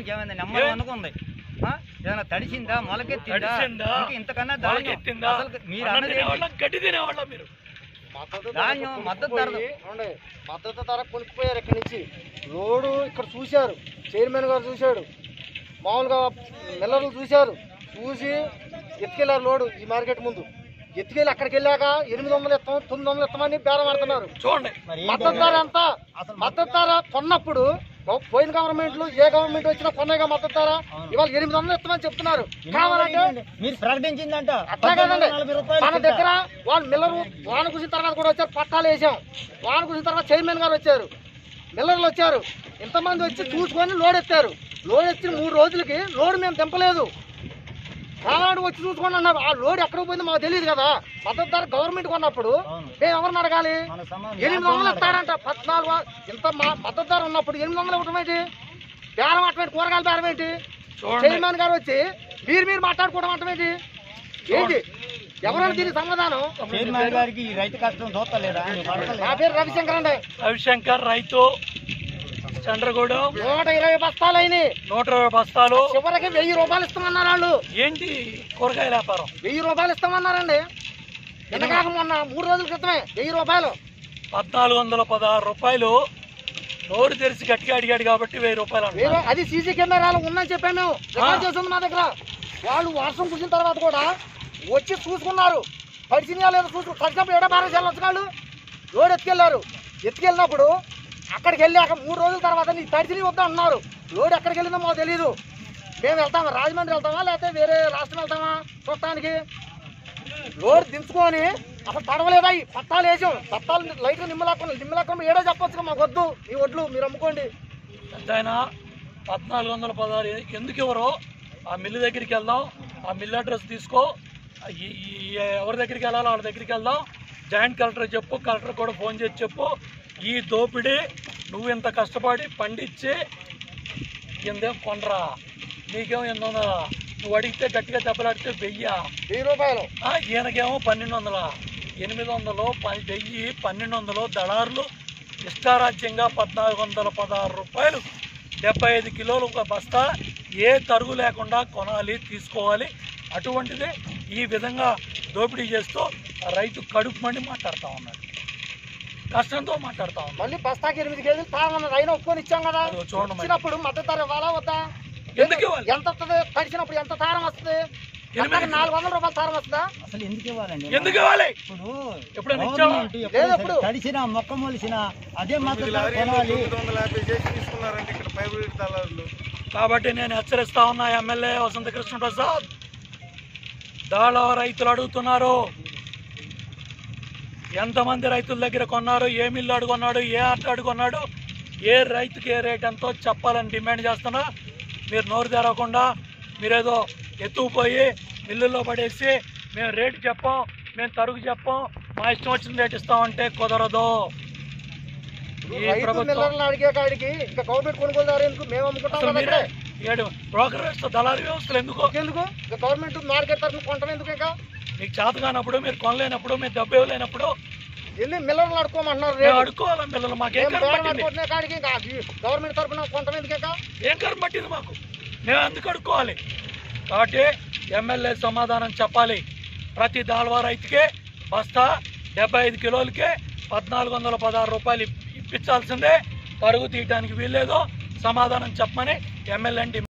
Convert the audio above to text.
ధాన్యానికి ఏమైంది నెమ్మది ఏ? అనుకుంది ఆ? ఏమైనా తడిసిందా మొలకెత్తిందా తడిసిందా? ఇంకా ఇంతకన్నా ధాన్యం మొలకెత్తిందా? అసలు మీరు అన్నం అన్నది ఏంటి? తినేవాళ్ళం, గడ్డి తినేవాళ్ళం మీరు ధాన్యం మద్దతు ధర ఏమండి, మద్దతు ధర కొనుక్కుపోయారు ఇక్కడి నుంచి రోడ్డు ఇక్కడ చూశారు చైర్మన్ గారు చూశాడు మామూలుగా మిల్లర్లు చూశారు చూసి ఎత్తుకెళ్ళారు లోడు ఈ మార్కెట్ ముందు ఎత్తుకెళ్ళి అక్కడికి వెళ్ళాక ఎనిమిది వందలు ఇస్తాం తొమ్మిది వందలు ఇస్తామని బేరం ఆడుతున్నారు చూడండి మద్దతు ధర ఎంత మద్దతు ధర కొన్నప్పుడు గవ- పోయిన గవర్నమెంట్లు ఏ గవర్నమెంట్ వచ్చినా కొన్నాయిగా మద్దతు ధర ఇవాళ ఎనిమిది వందలు ఇస్తామని చెప్తున్నారు కావాలంటే మీరు ప్రకటించిందంట అట్లా కదండి నలభై రూపాయలు మన దగ్గర వాళ్ళు మిల్లర్ వాన కుసిన తర్వాత కూడా వచ్చారు పట్టాలు వేసాం వాన కుసిన తర్వాత చైర్మన్ గారు వచ్చారు మిల్లర్లు వచ్చారు ఇంతమంది వచ్చి చూసుకొని లోడ్ ఎత్తారు లోడ్ ఎత్తిన మూడు రోజులకి లోడ్ మేము దింపలేదు కాలాడు వచ్చి చూసుకోండి అన్నారు ఆ లోడ్ ఎక్కడ పోయిందో మాకు తెలియదు కదా మద్దతు ధర గవర్నమెంట్ కొన్నప్పుడు అవును. మేము ఎవరిని అడగాలి మన సమానం ఎనిమిది వందలు ఇస్తాడంట పద్నాలుగు వ- ఇంత మా- మద్దతు ధర ఉన్నప్పుడు ఎనిమిది వందలు ఇవ్వటం ఏంటి బేరం అటువంటి కూరగాయల బేరం ఏంటి చూడండి చైర్మన్ గారు వచ్చి మీరు మీరు మాట్లాడుకోవడం అంటే ఏంటి ఏంటి ఎవరైనా దీనికి సమాధానం చైర్మన్ గారికి ఈ రైతు కష్టం చూస్తలేదా ఆయన నా పడతలేదా? పేరు రవిశంకర్ అండి రవిశంకర్ రైతు చంద్రగూడెం నూట ఇరవై బస్తాలు అయినాయి నూట ఇరవై బస్తాలు చివరికి వెయ్యి రూపాయలు ఇస్తామన్నారు వాళ్ళు ఏంటి కూరగాయల వ్యాపారం వెయ్యి రూపాయలు ఇస్తామన్నారండి ఎంతకాక మొన్న మూడు రోజుల క్రితమే వెయ్యి రూపాయలు పద్నాలుగు వందల పదహారు రూపాయలు నోరు తెరిచి గట్టిగా అడిగాడు కాబట్టి వెయ్యి రూపాయలు వెయ్యి అంటున్నారు రూ- అది సీసీ కెమెరాలు ఉందని చెప్పాము మేము రికార్డ్ చేసింది మా దగ్గర వాళ్ళు వర్షం కురిసిన తర్వాత కూడా వచ్చి చూసుకున్నారు తడిచినా లేదో చూసుకు తడిచినప్పుడు ఏడా బాగా వెళ్ళొచ్చు వాళ్ళు లోడ్ ఎత్తుకెళ్ళారు ఎత్తుకెళ్ళినప్పుడు అక్కడికి వెళ్ళాక మూడు రోజుల తర్వాత నీకు తడిచిని వద్దా అన్నారు లోడ్ ఎక్కడికి వెళ్ళిందో మాకు తెలియదు మేము వెళ్తామా రాజమండ్రి వెళ్తామా లేకపోతే వేరే రాష్ట్రం వెళ్తామా చూడటానికి లోడ్ దించుకొని అసలు తడవలేదా ఈ పట్టాలు వేసాం పట్టాలు లైట్లు నిమ్మలాక్కుని నిమ్మలాక్కుని ఏడో చెప్పొచ్చు మాకు వద్దు ఈ వడ్లు మీరు అమ్ముకోండి ఆయన పద్నాలుగు వందల పదహారు ఎందుకు ఇవ్వరో ఆ మిల్లు దగ్గరికి వెళ్దాం ఆ మిల్ అడ్రస్ తీసుకో ఈ- ఈ- ఎవరి దగ్గరికి వెళ్ళాలో వాళ్ళ దగ్గరికి వెళ్దాం జాయింట్ కలెక్టర్ చెప్పు కలెక్టర్ కూడా ఫోన్ చేసి చెప్పు ఈ దోపిడీ నువ్వు ఇంత కష్టపడి పండించి ఇందేం కొనరా నీకేమో ఎనిమిది వందలా నువ్వు అడిగితే గట్టిగా దెబ్బలాడితే వెయ్యా వెయ్యి రూపాయలు ఆ, ఈయనకేమో పన్నెండు వందల ఎనిమిది వందలు ప- వెయ్యి పన్నెండు వందలు దళారులు ఇష్టారాజ్యంగా పద్నాలుగు వందల పదహారు రూపాయలు డెబ్బై ఐదు కిలోలు ఒక బస్తా ఏ తరుగు లేకుండా కొనాలి తీసుకోవాలి అటువంటిది ఈ విధంగా దోపిడీ చేస్తూ ఆ రైతు కడుపు మండి మాట్లాడుతూ ఉన్నాడు కష్టంతో మాట్లాడుతూ ఉన్నాడు మళ్ళీ బస్తాకి ఎనిమిది కేజీలు తాగమన్నది అయినా ఒప్పుకొని ఇచ్చాం కదా అదిగో చూడండి మరి. ఇచ్చినప్పుడు మద్దతు ధర ఇవ్వాలా వద్దా ఎందుకు ఇవ్వాలి? ఎంత వస్తుంది తడిచినప్పుడు ఎంత తారం వస్తుంది ఎనిమిది ఎకరాకి నాలుగు వందల రూపాయలు తారం వస్తుందా అసలు ఎందుకు ఇవ్వాలండి ఎందుకు ఇవ్వాలి ఇప్పుడు ఎప్పుడైనా ఇచ్చావా? గవర్నమెంట్ లేదు ఎప్పుడైనా ఎప్పుడు. తడిసిన మొక్క మొలిసిన అదే మద్దతు ధర కొనాలి కాబట్టి నేను హెచ్చరిస్తా ఉన్నా ఎమ్మెల్యే వసంత కృష్ణ ప్రసాద్ దాళవ రైతులు అడుగుతున్నారు ఎంతమంది రైతుల దగ్గర కొన్నారు ఏ మిల్లు అడుగున్నాడు ఏ ఆట అడుగున్నాడు ఏ రైతుకి ఏ రేట్ ఎంతో చెప్పాలని డిమాండ్ చేస్తున్నా మీరు నోరు తెరవకుండా మీరేదో ఎత్తుకుపోయి మిల్లుల్లో పడేసి మేము రేటు చెప్పాం మేము తరుగు చెప్పాం మా ఇష్టం వచ్చిన రేట్ ఇస్తామంటే కుదరదు ఈ రైతు ప్రభుత్వం మిల్లర్లు అడిగే కాడికి ఇంకా గవర్నమెంట్ కొనుగోలుదారు ఎందుకు మేము అమ్ముకుంటాం అసలు కదా మీరే ఇక్కడే. ఏడు బ్రోకర్ వ్యవస్థ దళారీ వ్యవస్థలు ఎందుకు ఎందుకు ఇంకా గవర్నమెంట్ మార్కెట్ తరఫున కొంటాం ఎందుకు ఇంకా మీకు చేత కానప్పుడు మీరు కొనలేనప్పుడు మీరు డబ్బు ఇవ్వలేనప్పుడు వెళ్ళి మిల్లర్లు అడుకోమంటున్నారు మేము రేపు. అడుక్కోవాలి పిల్లలు మాకేం మేము కర్మ బేరం పట్టింది ఆడుకుంటున్న కాడికి ఇంకా గవర్నమెంట్ తరఫున కొంటాం ఎందుకు ఇంకా ఏం కర్మ పట్టింది మాకు మేము ఎందుకు అడుక్కోవాలి కాబట్టి ఎమ్మెల్యే సమాధానం చెప్పాలి ప్రతి దాల్వా రైతుకే బస్తా డెబ్బై ఐదు కిలోలకే పద్నాలుగు వందల పదహారు రూపాయలు ఇప్- ఇప్పించాల్సిందే పరుగు తీయటానికి వీల్లేదు సమాధానం చెప్పమని ఎమ్మెల్యే